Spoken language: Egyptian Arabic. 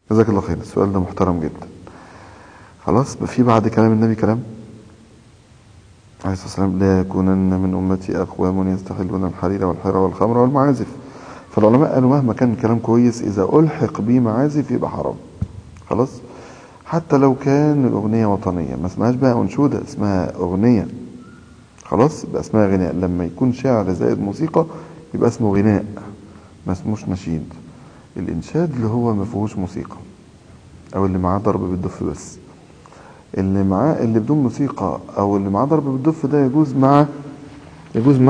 جزاك الله خير السؤال ده محترم جدا خلاص بقى في بعد كلام النبي كلام عليه الصلاة والسلام لا يكونن من أمتي أقوام يستحلون الحرير والحرى والخمر والمعازف فالعلماء قالوا مهما كان الكلام كويس إذا ألحق به معازف يبقى حرام خلاص حتى لو كان الأغنية وطنية ما اسمهاش بقى أنشودة اسمها أغنية خلاص يبقى اسمها غناء لما يكون شعر زائد موسيقى يبقى اسمه غناء ما اسموش نشيد الإنشاد اللي هو ما فيهوش موسيقى أو اللي معاه ضرب بالدف بس اللي معاه اللي بدون موسيقى أو اللي معاه ضرب بالدف ده يجوز مع يجوز مع